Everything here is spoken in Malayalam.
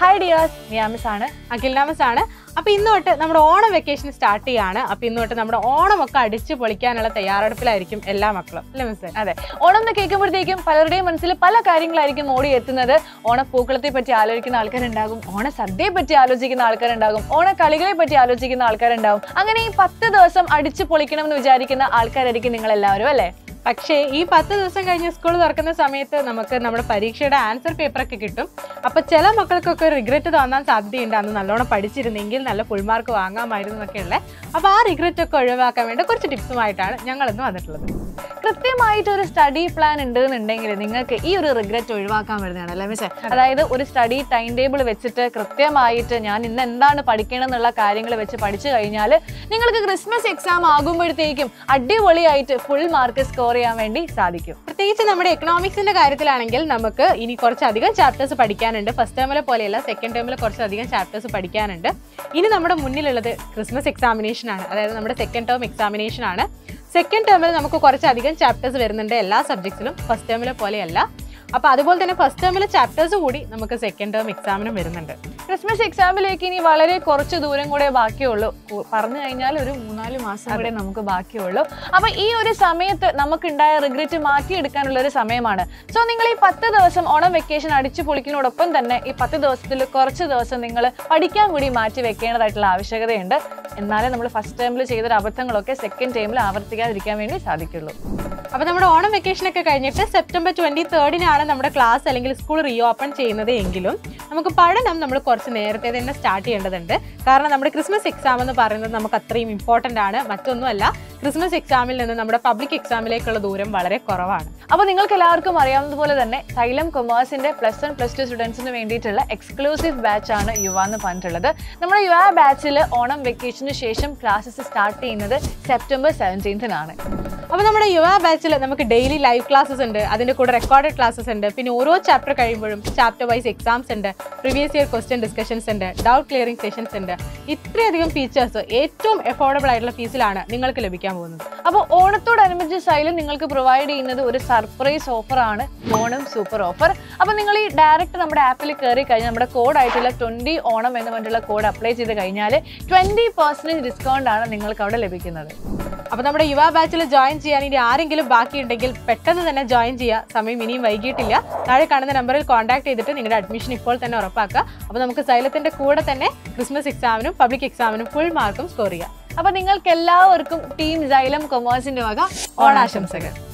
ഹായ് ഡിയാസ് നിയാമിസ് ആണ് അഖിൽനാമസ് ആണ് അപ്പൊ ഇന്ന് തൊട്ട് നമ്മുടെ ഓണം വെക്കേഷൻ സ്റ്റാർട്ട് ചെയ്യാണ് അപ്പൊ ഇന്ന് തൊട്ട് നമ്മുടെ ഓണമൊക്കെ അടിച്ചു പൊളിക്കാനുള്ള തയ്യാറെടുപ്പിലായിരിക്കും എല്ലാ മക്കളും അല്ലേ മിസ് അതെ ഓണം എന്ന് കേൾക്കുമ്പോഴത്തേക്കും പലരുടെയും മനസ്സിൽ പല കാര്യങ്ങളായിരിക്കും ഓടി എത്തുന്നത് ഓണപ്പൂക്കളത്തെ പറ്റി ആലോചിക്കുന്ന ആൾക്കാരുണ്ടാകും ഓണസദ്യയെ പറ്റി ആലോചിക്കുന്ന ആൾക്കാരുണ്ടാകും ഓണക്കളികളെ പറ്റി ആലോചിക്കുന്ന ആൾക്കാരുണ്ടാകും അങ്ങനെ ഈ പത്ത് ദിവസം അടിച്ചു പൊളിക്കണം എന്ന് വിചാരിക്കുന്ന ആൾക്കാരായിരിക്കും നിങ്ങൾ എല്ലാവരും അല്ലേ പക്ഷേ ഈ പത്ത് ദിവസം കഴിഞ്ഞ് സ്കൂൾ തുറക്കുന്ന സമയത്ത് നമുക്ക് നമ്മുടെ പരീക്ഷയുടെ ആൻസർ പേപ്പറൊക്കെ കിട്ടും അപ്പൊ ചില മക്കൾക്കൊക്കെ റിഗ്രറ്റ് തോന്നാൻ സാധ്യതയുണ്ട് അന്ന് നല്ലോണം പഠിച്ചിരുന്നെങ്കിൽ നല്ല ഫുൾ മാർക്ക് വാങ്ങാമായിരുന്നു എന്നൊക്കെയുള്ള അപ്പൊ ആ റിഗ്രറ്റ് ഒക്കെ ഒഴിവാക്കാൻ വേണ്ടി കുറച്ച് ടിപ്സുമായിട്ടാണ് ഞങ്ങൾ ഇന്ന് വന്നിട്ടുള്ളത് കൃത്യമായിട്ട് ഒരു സ്റ്റഡി പ്ലാൻ ഉണ്ട് എന്നുണ്ടെങ്കിൽ നിങ്ങൾക്ക് ഈ ഒരു റിഗ്രറ്റ് ഒഴിവാക്കാൻ വരുന്നതാണ് അല്ലേ മിസ്സേ അതായത് ഒരു സ്റ്റഡി ടൈം ടേബിൾ വെച്ചിട്ട് കൃത്യമായിട്ട് ഞാൻ ഇന്ന് എന്താണ് പഠിക്കണം എന്നുള്ള കാര്യങ്ങൾ വെച്ച് പഠിച്ചു കഴിഞ്ഞാൽ നിങ്ങൾക്ക് ക്രിസ്മസ് എക്സാം ആകുമ്പോഴത്തേക്കും അടിപൊളിയായിട്ട് ഫുൾ മാർക്ക് സ്കോർ ചെയ്യാൻ വേണ്ടി സാധിക്കും പ്രത്യേകിച്ച് നമ്മുടെ എക്കണോമിക്സിന്റെ കാര്യത്തിലാണെങ്കിൽ നമുക്ക് ഇനി കുറച്ചധികം ചാപ്റ്റേഴ്സ് പഠിക്കാനുണ്ട് ഫസ്റ്റ് ടേമിലെ പോലെയല്ല സെക്കൻഡ് ടേമിൽ കുറച്ചധികം ചാപ്റ്റേഴ്സ് പഠിക്കാനുണ്ട് ഇനി നമ്മുടെ മുന്നിലുള്ളത് ക്രിസ്മസ് എക്സാമിനേഷൻ ആണ് അതായത് നമ്മുടെ സെക്കൻഡ് ടേം എക്സാമിനേഷൻ ആണ് സെക്കൻഡ് ടേമിൽ നമുക്ക് കുറച്ചധികം ചാപ്റ്റേഴ്സ് വരുന്നുണ്ട് എല്ലാ സബ്ജക്ട്സിലും ഫസ്റ്റ് ടേമിലെ പോലെയല്ല അപ്പോൾ അതുപോലെ തന്നെ ഫസ്റ്റ് ടേമിലെ ചാപ്റ്റേഴ്സ് കൂടി നമുക്ക് സെക്കൻഡ് ടേം എക്സാമിനും വരുന്നുണ്ട് ക്രിസ്മസ് എക്സാമിലേക്ക് ഇനി വളരെ കുറച്ച് ദൂരം കൂടെ ബാക്കിയുള്ളൂ കു- പറഞ്ഞു കഴിഞ്ഞാൽ ഒരു മൂന്നാല് മാസം കൂടെ നമുക്ക് ബാക്കിയുള്ളൂ അപ്പൊ ഈ ഒരു സമയത്ത് നമുക്കുണ്ടായ റിഗ്രറ്റ് മാറ്റിയെടുക്കാനുള്ള ഒരു സമയമാണ് സോ നിങ്ങൾ ഈ പത്ത് ദിവസം ഓണം വെക്കേഷൻ അടിച്ചു പൊളിക്കുന്നതോടൊപ്പം തന്നെ ഈ പത്ത് ദിവസത്തിൽ കുറച്ച് ദിവസം നിങ്ങൾ പഠിക്കാൻ കൂടി മാറ്റി വെക്കേണ്ടതായിട്ടുള്ള ആവശ്യകതയുണ്ട് എന്നാലേ നമ്മൾ ഫസ്റ്റ് ടൈമിൽ ചെയ്തൊരു അബദ്ധങ്ങളൊക്കെ സെക്കൻഡ് ടൈമിൽ ആവർത്തിക്കാതിരിക്കാൻ വേണ്ടി സാധിക്കുള്ളൂ അപ്പോൾ നമ്മുടെ ഓണം വെക്കേഷൻ ഒക്കെ കഴിഞ്ഞിട്ട് സെപ്റ്റംബർ ട്വന്റി തേർഡിനാണ് നമ്മുടെ ക്ലാസ് അല്ലെങ്കിൽ സ്കൂൾ റീ ഓപ്പൺ ചെയ്യുന്നത് എങ്കിലും നമുക്ക് പഠനം നമ്മൾ കുറച്ച് നേരത്തെ തന്നെ സ്റ്റാർട്ട് ചെയ്യേണ്ടതുണ്ട് കാരണം നമ്മുടെ ക്രിസ്മസ് എക്സാം എന്ന് പറയുന്നത് നമുക്ക് അത്രയും ഇമ്പോർട്ടൻ്റ് ആണ് മറ്റൊന്നുമല്ല ക്രിസ്മസ് എക്സാമിൽ നിന്ന് നമ്മുടെ പബ്ലിക് എക്സാമിലേക്കുള്ള ദൂരം വളരെ കുറവാണ് അപ്പോൾ നിങ്ങൾക്ക് എല്ലാവർക്കും അറിയാവുന്നതുപോലെ തന്നെ സൈലം കൊമേഴ്സിന്റെ പ്ലസ് വൺ പ്ലസ് ടു സ്റ്റുഡൻസിന് വേണ്ടിയിട്ടുള്ള എക്സ്ക്ലൂസീവ് ബാച്ച് ആണ് യുവ എന്ന് പറഞ്ഞിട്ടുള്ളത് നമ്മുടെ യുവ ബാച്ചിൽ ഓണം വെക്കേഷന് ശേഷം ക്ലാസ്സസ് സ്റ്റാർട്ട് ചെയ്യുന്നത് സെപ്റ്റംബർ സെവൻറ്റീൻത്തിനാണ് അപ്പോൾ നമ്മുടെ യുവ ബാച്ചിൽ നമുക്ക് ഡെയിലി ലൈവ് ക്ലാസ്സസ് ഉണ്ട് അതിൻ്റെ കൂടെ റെക്കോർഡഡ് ക്ലാസ്സസ് ഉണ്ട് പിന്നെ ഓരോ ചാപ്റ്റർ കഴിയുമ്പോഴും ചാപ്റ്റർ വൈസ് എക്സാംസ് ഉണ്ട് പ്രീവിയസ് ഇയർ ക്വസ്റ്റ്യൻ ഡിസ്കഷൻസ് ഉണ്ട് ഡൗട്ട് ക്ലിയറിംഗ് സെഷൻസ് ഉണ്ട് ഇത്രയധികം ഫീച്ചേഴ്സ് ഏറ്റവും അഫോർഡബിൾ ആയിട്ടുള്ള ഫീസിലാണ് നിങ്ങൾക്ക് ലഭിക്കാൻ പോകുന്നത് അപ്പോൾ ഓണത്തോടനുബന്ധിച്ച് സൈലം നിങ്ങൾക്ക് പ്രൊവൈഡ് ചെയ്യുന്നത് ഒരു സർപ്രൈസ് ഓഫർ ആണ് ഓണം സൂപ്പർ ഓഫർ അപ്പോൾ നിങ്ങൾ ഈ ഡയറക്റ്റ് നമ്മുടെ ആപ്പിൽ കയറി കഴിഞ്ഞാൽ നമ്മുടെ കോഡ് ആയിട്ടുള്ള ട്വന്റി ഓണം എന്ന് പറഞ്ഞിട്ടുള്ള കോഡ് അപ്ലൈ ചെയ്ത് കഴിഞ്ഞാൽ ട്വന്റി പെർസെൻറ്റേജ് ഡിസ്കൗണ്ട് ആണ് നിങ്ങൾക്ക് അവിടെ ലഭിക്കുന്നത് അപ്പോൾ നമ്മുടെ യുവ ബാച്ചിൽ ജോയിൻ ചെയ്യാൻ ഇനി ആരെങ്കിലും ബാക്കിയുണ്ടെങ്കിൽ പെട്ടെന്ന് തന്നെ ജോയിൻ ചെയ്യുക സമയം ഇനിയും വൈകിട്ടില്ല താഴെ കാണുന്ന നമ്പറിൽ കോൺടാക്ട് ചെയ്തിട്ട് നിങ്ങളുടെ അഡ്മിഷൻ ഇപ്പോൾ തന്നെ ഉറപ്പാക്കുക അപ്പോൾ നമുക്ക് സൈലത്തിന്റെ കൂടെ തന്നെ ക്രിസ്മസ് എക്സാമിനും പബ്ലിക് എക്സാമിനും ഫുൾ മാർക്കും സ്കോർ ചെയ്യാം അപ്പോൾ നിങ്ങൾക്ക് എല്ലാവർക്കും ടീം സൈലം കൊമേഴ്സിന്റെ വക ഓണാശംസകൾ